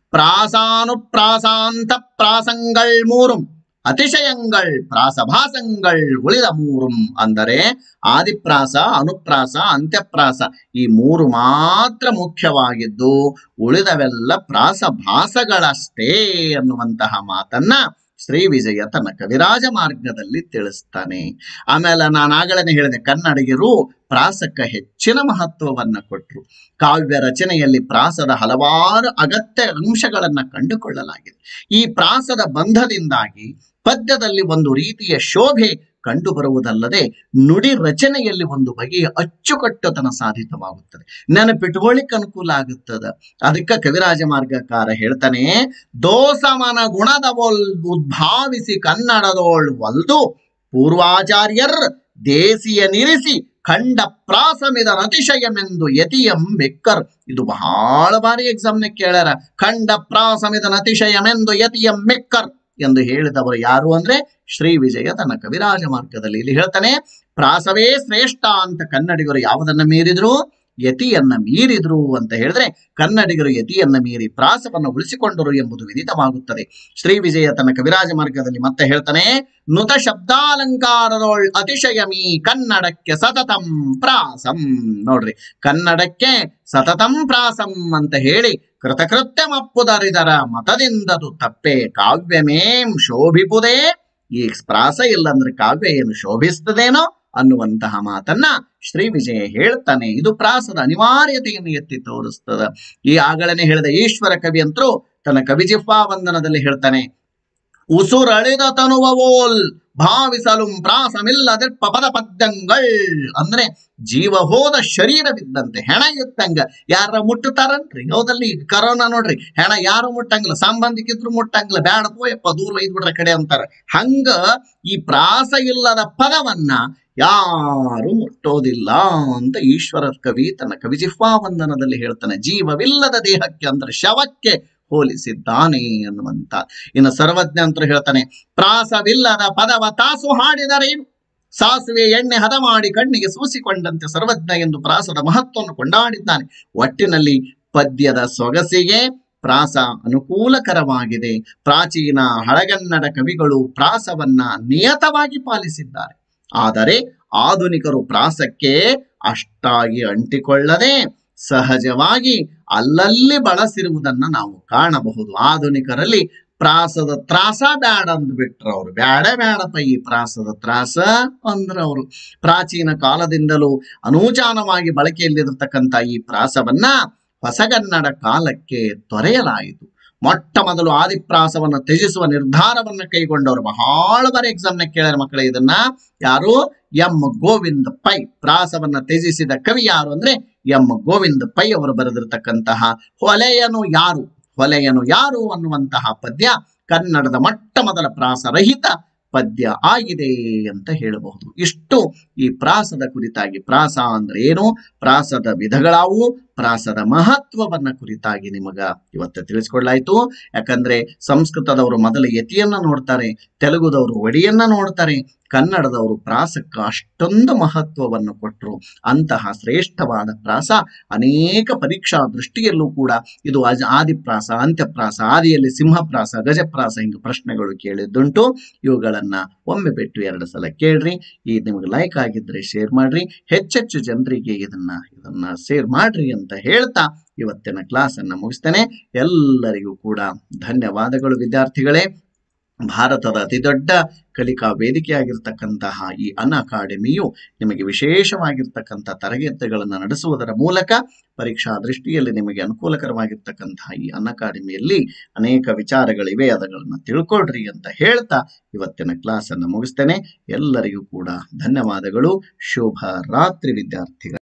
A: ಪ್ರಾಸಾನುಪ್ರಾಸಾಂತ ಪ್ರಾಸಂಗಳ್ ಮೂರು ಅತಿಶಯಂಗಳ್ ಪ್ರಾಸಭಾಸಂಗಳ್ ಉಳಿದ ಮೂರುಂ ಅಂದರೆ ಆದಿಪ್ರಾಸ ಅನುಪ್ರಾಸ ಅಂತ್ಯಪ್ರಾಸ ಈ ಮೂರು ಮಾತ್ರ ಮುಖ್ಯವಾಗಿದ್ದು ಉಳಿದವೆಲ್ಲ ಪ್ರಾಸಭಾಸಗಳಷ್ಟೇ ಅನ್ನುವಂತಹ ಮಾತನ್ನ ಶ್ರೀ ವಿಜಯ ತನ್ನ ಕವಿರಾಜ ಮಾರ್ಗದಲ್ಲಿ ತಿಳಿಸ್ತಾನೆ ಆಮೇಲೆ ನಾನು ಆಗಲೇ ಹೇಳಿದೆ ಕನ್ನಡಿಗರು ಪ್ರಾಸಕ್ಕೆ ಹೆಚ್ಚಿನ ಮಹತ್ವವನ್ನ ಕೊಟ್ಟರು ಕಾವ್ಯ ರಚನೆಯಲ್ಲಿ ಪ್ರಾಸದ ಹಲವಾರು ಅಗತ್ಯ ಅಂಶಗಳನ್ನ ಕಂಡುಕೊಳ್ಳಲಾಗಿದೆ ಈ ಪ್ರಾಸದ ಬಂಧದಿಂದಾಗಿ ಪದ್ಯದಲ್ಲಿ ಒಂದು ರೀತಿಯ ಶೋಭೆ ಕಂಡು ಬರುವುದಲ್ಲದೆ ನುಡಿ ರಚನೆಯಲ್ಲಿ ಒಂದು ಬಗೆಯ ಅಚ್ಚುಕಟ್ಟುತನ ಸಾಧಿತವಾಗುತ್ತದೆ ನೆನಪಿಟ್ಕೊಳ್ಳಿಕ್ಕೆ ಅನುಕೂಲ ಆಗುತ್ತದೆ ಅದಕ್ಕೆ ಕವಿರಾಜ ಮಾರ್ಗಕಾರ ಹೇಳ್ತಾನೆ ದೋಸಮನ ಗುಣದವೊಲ್ ಉದ್ಭಾವಿಸಿ ಕನ್ನಡದೋಳ್ ಒಲ್ದು ಪೂರ್ವಾಚಾರ್ಯರ್ ದೇಸಿಯ ನಿರಿಸಿ ಖಂಡ ಪ್ರಾಸಮಿದ ಅತಿಶಯಮೆಂದು ಯತಿಯಂ ಮೆಕ್ಕರ್ ಇದು ಬಹಳ ಬಾರಿ ಎಕ್ಸಾಮ್ನ ಕೇಳ್ಯಾರ ಖಂಡ ಪ್ರಾಸಮಿದ ಅತಿಶಯಮೆಂದು ಯತಿಯಂ ಮೆಕ್ಕರ್ ಎಂದು ಹೇಳಿದವರು ಯಾರು ಅಂದ್ರೆ ಶ್ರೀ ವಿಜಯ ತನ್ನ ಕವಿರಾಜ ಮಾರ್ಗದಲ್ಲಿ ಇಲ್ಲಿ ಹೇಳ್ತಾನೆ ಪ್ರಾಸವೇ ಶ್ರೇಷ್ಠ ಅಂತ ಕನ್ನಡಿಗರು ಯಾವುದನ್ನ ಮೀರಿದ್ರು ಯತಿಯನ್ನ ಮೀರಿದ್ರು ಅಂತ ಹೇಳಿದ್ರೆ ಕನ್ನಡಿಗರು ಯತಿಯನ್ನ ಮೀರಿ ಪ್ರಾಸವನ್ನು ಉಳಿಸಿಕೊಂಡರು ಎಂಬುದು ವಿದಿತವಾಗುತ್ತದೆ ಶ್ರೀ ವಿಜಯ ತನ್ನ ಕವಿರಾಜ ಮಾರ್ಗದಲ್ಲಿ ಮತ್ತೆ ಹೇಳ್ತಾನೆ ನುತ ಶಬ್ದಾಲಂಕಾರದೊಳ್ ಅತಿಶಯಮಿ ಕನ್ನಡಕ್ಕೆ ಸತತಂ ಪ್ರಾಸಂ ನೋಡ್ರಿ ಕನ್ನಡಕ್ಕೆ ಸತತಂ ಪ್ರಾಸಂ ಅಂತ ಹೇಳಿ ಕೃತಕೃತ್ಯಮಪ್ಪುದರಿದರ ಮತದಿಂದದು ತಪ್ಪೆ ಕಾವ್ಯಮೇಂ ಶೋಭಿಪುದೇ ಈ ಪ್ರಾಸ ಇಲ್ಲಂದ್ರೆ ಕಾವ್ಯ ಏನು ಶೋಭಿಸ್ತದೇನೋ ಅನ್ನುವಂತಹ ಮಾತನ್ನ ಶ್ರೀ ವಿಜಯ ಹೇಳ್ತಾನೆ ಇದು ಪ್ರಾಸದ ಅನಿವಾರ್ಯತೆಯನ್ನು ಎತ್ತಿ ತೋರಿಸ್ತದ ಈ ಆಗಳನೆ ಹೇಳಿದ ಈಶ್ವರ ಕವಿ ಅಂತರೂ ತನ್ನ ಕವಿಜಿಫಾ ವಂದನದಲ್ಲಿ ಹೇಳ್ತಾನೆ ಉಸುರಳಿದ ತನುವವೋಲ್ ಭಾವಿಸಲು ಪ್ರಾಸಮಿಲ್ಲದಿರ್ಪ ಪದ ಪದ್ಯಂಗಳ್ ಅಂದ್ರೆ ಜೀವ ಹೋದ ಶರೀರವಿದ್ದಂತೆ ಹೆಣ ಇದ್ದಂಗ ಯಾರ ಮುಟ್ಟುತ್ತಾರನ್ರಿ ಹೌದಲ್ಲಿ ಈಗ ಕರೋನಾ ನೋಡ್ರಿ ಹೆಣ ಯಾರು ಮುಟ್ಟಂಗಿಲ್ಲ ಸಂಬಂಧಿಕಿದ್ರು ಮುಟ್ಟಂಗಿಲ್ಲ ಬ್ಯಾಡ ಪೋಯಪ್ಪ ದೂರ ಒಯ್ದ್ಬಿಡ್ರ ಕಡೆ ಅಂತಾರ ಹಂಗ ಈ ಪ್ರಾಸ ಇಲ್ಲದ ಪದವನ್ನ ಯಾರು ಮುಟ್ಟೋದಿಲ್ಲ ಅಂತ ಈಶ್ವರ ಕವಿ ತನ್ನ ಕವಿಜಿಫಾ ವಂದನದಲ್ಲಿ ಹೇಳ್ತಾನೆ ಜೀವವಿಲ್ಲದ ದೇಹಕ್ಕೆ ಅಂದ್ರೆ ಶವಕ್ಕೆ ಹೋಲಿಸಿದ್ದಾನೆ ಅನ್ನುವಂತ ಇನ್ನು ಸರ್ವಜ್ಞ ಅಂತ ಹೇಳ್ತಾನೆ ಪ್ರಾಸವಿಲ್ಲದ ಪದವ ತಾಸು ಹಾಡಿದರೇನು ಸಾಸುವೆ ಎಣ್ಣೆ ಹದ ಮಾಡಿ ಕಣ್ಣಿಗೆ ಸೂಸಿಕೊಂಡಂತೆ ಸರ್ವಜ್ಞ ಎಂದು ಪ್ರಾಸದ ಮಹತ್ವವನ್ನು ಕೊಂಡಾಡಿದ್ದಾನೆ ಒಟ್ಟಿನಲ್ಲಿ ಪದ್ಯದ ಸೊಗಸಿಗೆ ಪ್ರಾಸ ಅನುಕೂಲಕರವಾಗಿದೆ ಪ್ರಾಚೀನ ಹಳಗನ್ನಡ ಕವಿಗಳು ಪ್ರಾಸವನ್ನ ನಿಯತವಾಗಿ ಪಾಲಿಸಿದ್ದಾರೆ ಆದರೆ ಆಧುನಿಕರು ಪ್ರಾಸಕ್ಕೆ ಅಷ್ಟಾಗಿ ಅಂಟಿಕೊಳ್ಳದೆ ಸಹಜವಾಗಿ ಅಲ್ಲಲ್ಲಿ ಬಳಸಿರುವುದನ್ನ ನಾವು ಕಾಣಬಹುದು ಆಧುನಿಕರಲ್ಲಿ ಪ್ರಾಸದ ತ್ರಾಸ ಬ್ಯಾಡ ಅಂದ್ಬಿಟ್ರು ಅವ್ರು ಬ್ಯಾಡ ಬ್ಯಾಡಪ್ಪ ಈ ಪ್ರಾಸದ ತ್ರಾಸ ಅಂದ್ರ ಅವರು ಪ್ರಾಚೀನ ಕಾಲದಿಂದಲೂ ಅನೂಚಾನವಾಗಿ ಬಳಕೆಯಲ್ಲಿರತಕ್ಕಂಥ ಈ ಪ್ರಾಸವನ್ನ ಹೊಸಗನ್ನಡ ಕಾಲಕ್ಕೆ ತೊರೆಯಲಾಯಿತು ಮೊಟ್ಟ ಮೊದಲು ಆದಿಪ್ರಾಸವನ್ನು ತ್ಯಜಿಸುವ ನಿರ್ಧಾರವನ್ನು ಕೈಗೊಂಡವರು ಬಹಳ ಬಾರಿ ಎಕ್ಸಾಮ್ನ ಕೇಳ್ಯಾರ ಮಕ್ಕಳೇ ಇದನ್ನ ಯಾರು ಎಂ ಗೋವಿಂದ ಪೈ ಪ್ರಾಸವನ್ನ ತ್ಯಜಿಸಿದ ಕವಿ ಯಾರು ಅಂದ್ರೆ ಎಂ ಗೋವಿಂದ ಪೈ ಅವರು ಬರೆದಿರತಕ್ಕಂತಹ ಹೊಲೆಯನು ಯಾರು ಹೊಲೆಯನು ಯಾರು ಅನ್ನುವಂತಹ ಪದ್ಯ ಕನ್ನಡದ ಮೊಟ್ಟ ಮೊದಲ ಪ್ರಾಸರಹಿತ ಪದ್ಯ ಆಗಿದೆ ಅಂತ ಹೇಳಬಹುದು ಇಷ್ಟು ಈ ಪ್ರಾಸದ ಕುರಿತಾಗಿ ಪ್ರಾಸ ಅಂದ್ರೆ ಏನು ಪ್ರಾಸದ ವಿಧಗಳಾವು ಪ್ರಾಸದ ಮಹತ್ವವನ್ನ ಕುರಿತಾಗಿ ನಿಮಗ ಇವತ್ತು ತಿಳಿಸ್ಕೊಡ್ಲಾಯ್ತು ಯಾಕಂದ್ರೆ ಸಂಸ್ಕೃತದವರು ಮೊದಲು ಯತಿಯನ್ನ ನೋಡ್ತಾರೆ ತೆಲುಗುದವರು ಒಡಿಯನ್ನ ನೋಡ್ತಾರೆ ಕನ್ನಡದವರು ಪ್ರಾಸಕ್ಕೆ ಅಷ್ಟೊಂದು ಮಹತ್ವವನ್ನು ಕೊಟ್ಟರು ಅಂತಹ ಶ್ರೇಷ್ಠವಾದ ಪ್ರಾಸ ಅನೇಕ ಪರೀಕ್ಷಾ ದೃಷ್ಟಿಯಲ್ಲೂ ಕೂಡ ಇದು ಅಜ ಆದಿಪ್ರಾಸ ಅಂತ್ಯಪ್ರಾಸ ಆದಿಯಲ್ಲಿ ಸಿಂಹಪ್ರಾಸ ಗಜಪ್ರಾಸ ಹಿಂಗ ಪ್ರಶ್ನೆಗಳು ಕೇಳಿದ್ದುಂಟು ಇವುಗಳನ್ನ ಒಮ್ಮೆ ಬಿಟ್ಟು ಎರಡು ಸಲ ಕೇಳ್ರಿ ಈ ನಿಮಗೆ ಲೈಕ್ ಆಗಿದ್ರೆ ಶೇರ್ ಮಾಡ್ರಿ ಹೆಚ್ಚೆಚ್ಚು ಜನರಿಗೆ ಇದನ್ನ ಇದನ್ನ ಶೇರ್ ಮಾಡ್ರಿ ಅಂತ ಹೇಳ್ತಾ ಇವತ್ತಿನ ಕ್ಲಾಸ್ ಅನ್ನ ಮುಗಿಸ್ತೇನೆ ಎಲ್ಲರಿಗೂ ಕೂಡ ಧನ್ಯವಾದಗಳು ವಿದ್ಯಾರ್ಥಿಗಳೇ ಭಾರತದ ಅತಿದೊಡ್ಡ ಕಲಿಕಾ ವೇದಿಕೆಯಾಗಿರ್ತಕ್ಕಂತಹ ಈ ಅನ್ ಅಕಾಡೆಮಿಯು ನಿಮಗೆ ವಿಶೇಷವಾಗಿರ್ತಕ್ಕಂಥ ತರಗತಿಗಳನ್ನು ನಡೆಸುವುದರ ಮೂಲಕ ಪರೀಕ್ಷಾ ದೃಷ್ಟಿಯಲ್ಲಿ ನಿಮಗೆ ಅನುಕೂಲಕರವಾಗಿರ್ತಕ್ಕಂತಹ ಈ ಅನ್ ಅಕಾಡೆಮಿಯಲ್ಲಿ ಅನೇಕ ವಿಚಾರಗಳಿವೆ ಅದಗಳನ್ನು ತಿಳ್ಕೊಳ್ರಿ ಅಂತ ಹೇಳ್ತಾ ಇವತ್ತಿನ ಕ್ಲಾಸ್ ಅನ್ನು ಮುಗಿಸ್ತೇನೆ ಎಲ್ಲರಿಗೂ ಕೂಡ ಧನ್ಯವಾದಗಳು ಶುಭ ರಾತ್ರಿ ವಿದ್ಯಾರ್ಥಿಗಳು